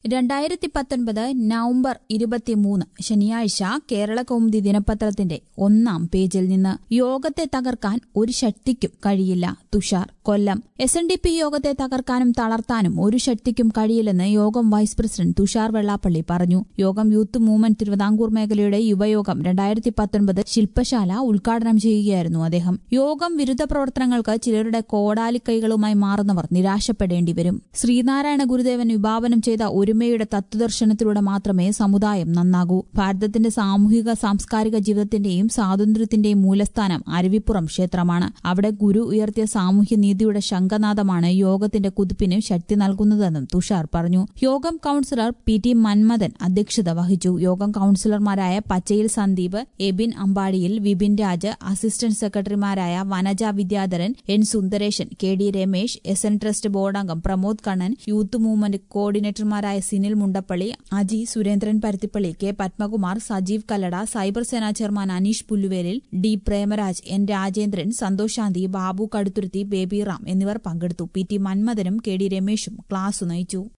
രണ്ടായിരത്തി പത്തൊൻപത് നവംബർ ഇരുപത്തിമൂന്ന് ശനിയാഴ്ച കേരള കൗമുദി ദിനപത്രത്തിന്റെ ഒന്നാം പേജിൽ നിന്ന് യോഗത്തെ തകർക്കാൻ ഒരു ശക്തിക്കും കഴിയില്ല Tushar Kollam S N D P യോഗത്തെ തകർക്കാനും തളർത്താനും ഒരു ശക്തിക്കും കഴിയില്ലെന്ന് യോഗം വൈസ് പ്രസിഡന്റ് തുഷാർ വെള്ളാപ്പള്ളി പറഞ്ഞു യോഗം യൂത്ത് മൂവ്മെന്റ് തിരുവിതാംകൂർ മേഖലയുടെ യുവയോഗം രണ്ടായിരത്തി പത്തൊൻപത് ശില്പശാല ഉദ്ഘാടനം ചെയ്യുകയായിരുന്നു അദ്ദേഹം യോഗം വിരുദ്ധ പ്രവർത്തനങ്ങൾക്ക് ചിലരുടെ കോടാലിക്കൈകളുമായി മാറുന്നവർ നിരാശപ്പെടേണ്ടി വരും ശ്രീനാരായണ ഗുരുദേവൻ വിഭാവനം ചെയ്ത ഒരുമയുടെ തത്വദർശനത്തിലൂടെ മാത്രമേ സമുദായം നന്നാകൂ ഭാരതത്തിന്റെ സാമൂഹിക സാംസ്കാരിക ജീവിതത്തിന്റെയും സ്വാതന്ത്ര്യത്തിന്റെയും മൂലസ്ഥാനം അരുവിപ്പുറം ക്ഷേത്രമാണ് അവിടെ ഗുരു ഉയർത്തിയ സാമൂഹ്യ നീതിയുടെ ശംഖനാദമാണ് യോഗത്തിന്റെ കുതിപ്പിന് ശക്തി നൽകുന്നതെന്നും തുഷാർ പറഞ്ഞു യോഗം കൌൺസിലർ പി ടി മന്മഥൻ അധ്യക്ഷത വഹിച്ചു യോഗം കൌൺസിലർമാരായ പച്ചയിൽ സന്ദീപ് എബിൻ അമ്പാടിയിൽ വിപിൻ രാജ് അസിസ്റ്റന്റ് സെക്രട്ടറിമാരായ Vanaja Vidyadharan N Sundaresan K D Ramesh S N trust board അംഗം പ്രമോദ് കണ്ണൻ യൂത്ത് മൂവ്മെന്റ് കോർഡിനേറ്റർമാരായ സിനിൽ മുണ്ടപ്പള്ളി അജി സുരേന്ദ്രൻ പരുത്തിപ്പള്ളി കെ പത്മകുമാർ സജീവ് കല്ലട സൈബർ സേനാ chairman Aneesh Pulluvelil D Premaraj N Rajendran Santhosh Shanthi Babu Kaduthuruthy Baby Ram എന്നിവർ പങ്കെടുത്തു പി ടി മന്മഥനും കെ ഡി രമേശും ക്ലാസ് നയിച്ചു